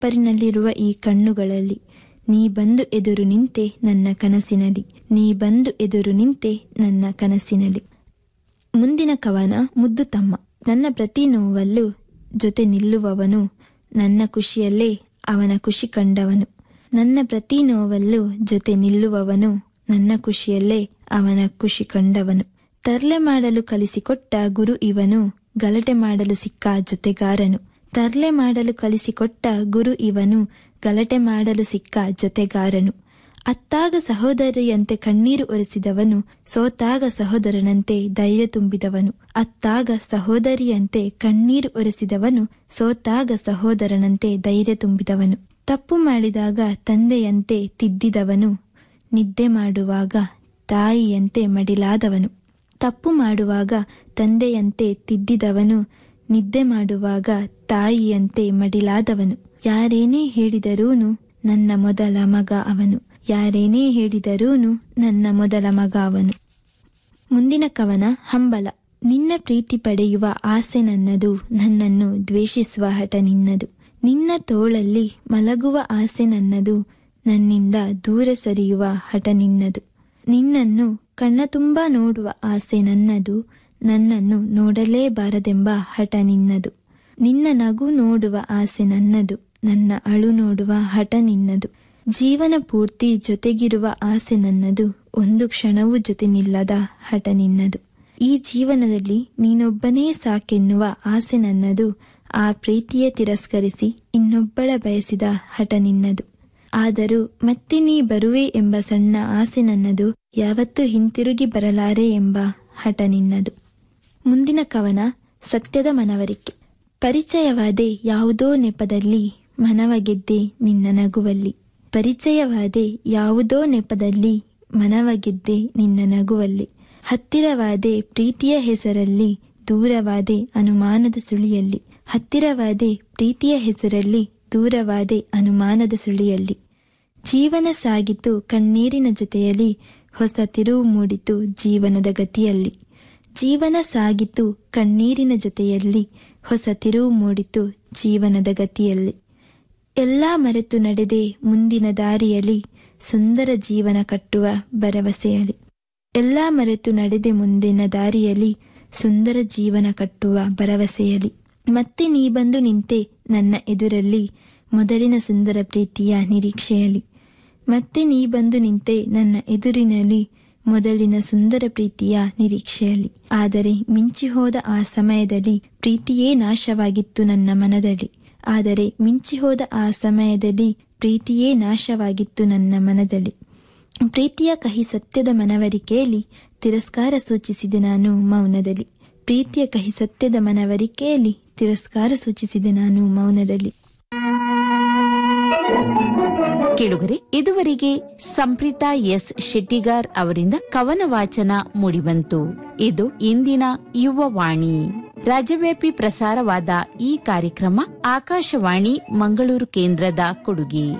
ತೆಪ್ಪರಿನಲ್ಲಿರುವ ಈ ಕಣ್ಣುಗಳಲ್ಲಿ ನೀ ಬಂದು ಎದುರು ನಿಂತೆ ನನ್ನ ಕನಸಿನಲ್ಲಿ ನೀ ಬಂದು ಎದುರು ನಿಂತೆ ನನ್ನ ಕನಸಿನಲ್ಲಿ ಮುಂದಿನ ಕವನ ಮುದ್ದು ತಮ್ಮ ನನ್ನ ಪ್ರತಿ ನೋವಲ್ಲೂ ಜೊತೆ ನಿಲ್ಲುವವನು ನನ್ನ ಖುಷಿಯಲ್ಲೇ ಅವನ ಖುಷಿ ಕಂಡವನು ನನ್ನ ಪ್ರತಿ ನೋವಲ್ಲೂ ಜೊತೆ ನಿಲ್ಲುವವನು ನನ್ನ ಖುಷಿಯಲ್ಲೇ ಅವನ ಖುಷಿ ಕಂಡವನು ತರ್ಲೆ ಮಾಡಲು ಕಲಿಸಿಕೊಟ್ಟ ಗುರು ಇವನು ಗಲಾಟೆ ಮಾಡಲು ಸಿಕ್ಕ ಜೊತೆಗಾರನು ತರ್ಲೆ ಮಾಡಲು ಕಲಿಸಿಕೊಟ್ಟ ಗುರು ಇವನು ಗಲಾಟೆ ಮಾಡಲು ಸಿಕ್ಕ ಜೊತೆಗಾರನು ಅತ್ತಾಗ ಸಹೋದರಿಯಂತೆ ಕಣ್ಣೀರು ಒರೆಸಿದವನು ಸೋತಾಗ ಸಹೋದರನಂತೆ ಧೈರ್ಯ ತುಂಬಿದವನು ಅತ್ತಾಗ ಸಹೋದರಿಯಂತೆ ಕಣ್ಣೀರು ಒರೆಸಿದವನು ಸೋತಾಗ ಸಹೋದರನಂತೆ ಧೈರ್ಯ ತುಂಬಿದವನು ತಪ್ಪು ಮಾಡಿದಾಗ ತಂದೆಯಂತೆ ತಿದ್ದಿದವನು ನಿದ್ದೆ ಮಾಡುವಾಗ ತಾಯಿಯಂತೆ ಮಡಿಲಾದವನು ತಪ್ಪು ಮಾಡುವಾಗ ತಂದೆಯಂತೆ ತಿದ್ದಿದವನು ನಿದ್ದೆ ಮಾಡುವಾಗ ತಾಯಿಯಂತೆ ಮಡಿಲಾದವನು ಯಾರೇನೇ ಹೇಳಿದರೂನು ನನ್ನ ಮೊದಲ ಮಗ ಅವನು ಯಾರೇನೇ ಹೇಳಿದರೂನು ನನ್ನ ಮೊದಲ ಮಗ ಅವನು ಮುಂದಿನ ಕವನ ಹಂಬಲ ನಿನ್ನ ಪ್ರೀತಿ ಪಡೆಯುವ ಆಸೆ ನನ್ನದು ನನ್ನನ್ನು ದ್ವೇಷಿಸುವ ಹಠ ನಿನ್ನದು ನಿನ್ನ ತೋಳಲ್ಲಿ ಮಲಗುವ ಆಸೆ ನನ್ನದು ನನ್ನಿಂದ ದೂರ ಸರಿಯುವ ಹಠ ನಿನ್ನದು ನಿನ್ನನ್ನು ಕಣ್ಣ ತುಂಬ ನೋಡುವ ಆಸೆ ನನ್ನದು ನನ್ನನ್ನು ನೋಡಲೇಬಾರದೆಂಬ ಹಠ ನಿನ್ನದು ನಿನ್ನ ನಗು ನೋಡುವ ಆಸೆ ನನ್ನದು ನನ್ನ ಅಳು ನೋಡುವ ಹಠ ನಿನ್ನದು ಜೀವನ ಪೂರ್ತಿ ಜೊತೆಗಿರುವ ಆಸೆ ನನ್ನದು ಒಂದು ಕ್ಷಣವೂ ಜೊತೆ ನಿಲ್ಲದ ಹಠ ನಿನ್ನದು ಈ ಜೀವನದಲ್ಲಿ ನೀನೊಬ್ಬನೇ ಸಾಕೆನ್ನುವ ಆಸೆ ನನ್ನದು ಆ ಪ್ರೀತಿಯ ತಿರಸ್ಕರಿಸಿ ಇನ್ನೊಬ್ಬಳ ಬಯಸಿದ ಹಠ ನಿನ್ನದು ಆದರೂ ಮತ್ತೆ ನೀ ಬರುವೆ ಎಂಬ ಸಣ್ಣ ಆಸೆ ನನ್ನದು ಯಾವತ್ತೂ ಹಿಂತಿರುಗಿ ಬರಲಾರೆ ಎಂಬ ಹಠ ನಿನ್ನದು ಮುಂದಿನ ಕವನ ಸತ್ಯದ ಮನವರಿಕೆ ಪರಿಚಯವಾದೆ ಯಾವುದೋ ನೆಪದಲ್ಲಿ ಮನವ ಗೆದ್ದೆ ನಿನ್ನ ನಗುವಲ್ಲಿ ಪರಿಚಯವಾದೆ ಯಾವುದೋ ನೆಪದಲ್ಲಿ ಮನವ ಗೆದ್ದೆ ನಿನ್ನ ನಗುವಲ್ಲಿ ಹತ್ತಿರವಾದೆ ಪ್ರೀತಿಯ ಹೆಸರಲ್ಲಿ ದೂರವಾದೆ ಅನುಮಾನದ ಸುಳಿಯಲ್ಲಿ ಹತ್ತಿರವಾದೆ ಪ್ರೀತಿಯ ಹೆಸರಲ್ಲಿ ದೂರವಾದೆ ಅನುಮಾನದ ಸುಳಿಯಲ್ಲಿ ಜೀವನ ಸಾಗಿತು ಕಣ್ಣೀರಿನ ಜೊತೆಯಲ್ಲಿ ಹೊಸ ತಿರುವು ಮೂಡಿತು ಜೀವನದ ಗತಿಯಲ್ಲಿ ಜೀವನ ಸಾಗಿತು ಕಣ್ಣೀರಿನ ಜೊತೆಯಲ್ಲಿ ಹೊಸ ತಿರುವು ಮೂಡಿತು ಜೀವನದ ಗತಿಯಲ್ಲಿ ಎಲ್ಲ ಮರೆತು ನಡೆದೆ ಮುಂದಿನ ದಾರಿಯಲ್ಲಿ ಸುಂದರ ಜೀವನ ಕಟ್ಟುವ ಭರವಸೆಯಲ್ಲಿ ಎಲ್ಲ ಮರೆತು ನಡೆದೆ ಮುಂದಿನ ದಾರಿಯಲ್ಲಿ ಸುಂದರ ಜೀವನ ಕಟ್ಟುವ ಭರವಸೆಯಲ್ಲಿ ಮತ್ತೆ ನೀ ಬಂದು ನಿಂತೆ ನನ್ನ ಎದುರಲ್ಲಿ ಮೊದಲಿನ ಸುಂದರ ಪ್ರೀತಿಯ ನಿರೀಕ್ಷೆಯಲ್ಲಿ ಮತ್ತೆ ನೀ ಬಂದು ನಿಂತೆ ನನ್ನ ಎದುರಿನಲ್ಲಿ ಮೊದಲಿನ ಸುಂದರ ಪ್ರೀತಿಯ ನಿರೀಕ್ಷೆಯಲ್ಲಿ ಆದರೆ ಮಿಂಚಿ ಹೋದ ಆ ಸಮಯದಲ್ಲಿ ಪ್ರೀತಿಯೇ ನಾಶವಾಗಿತ್ತು ನನ್ನ ಮನದಲ್ಲಿ ಆದರೆ ಮಿಂಚಿ ಹೋದ ಆ ಸಮಯದಲ್ಲಿ ಪ್ರೀತಿಯೇ ನಾಶವಾಗಿತ್ತು ನನ್ನ ಮನದಲ್ಲಿ ಪ್ರೀತಿಯ ಕಹಿ ಸತ್ಯದ ಮನವರಿಕೆಯಲ್ಲಿ ತಿರಸ್ಕಾರ ಸೂಚಿಸಿದೆ ನಾನು ಮೌನದಲ್ಲಿ ಪ್ರೀತಿಯ ಕಹಿ ಸತ್ಯದ ಮನವರಿಕೆಯಲ್ಲಿ ತಿರಸ್ಕಾರ ಸೂಚಿಸಿದೆ ನಾನು ಮೌನದಲ್ಲಿ ಕೇಳುಗರೆ ಇದುವರೆಗೆ ಸಂಪ್ರೀತಾ ಎಸ್ ಶೆಟ್ಟಿಗಾರ್ ಅವರಿಂದ ಕವನ ವಾಚನ ಮೂಡಿಬಂತು ಇದು ಇಂದಿನ ಯುವವಾಣಿ ರಾಜ್ಯವ್ಯಾಪಿ ಪ್ರಸಾರವಾದ ಈ ಕಾರ್ಯಕ್ರಮ ಆಕಾಶವಾಣಿ ಮಂಗಳೂರು ಕೇಂದ್ರದ ಕೊಡುಗೆ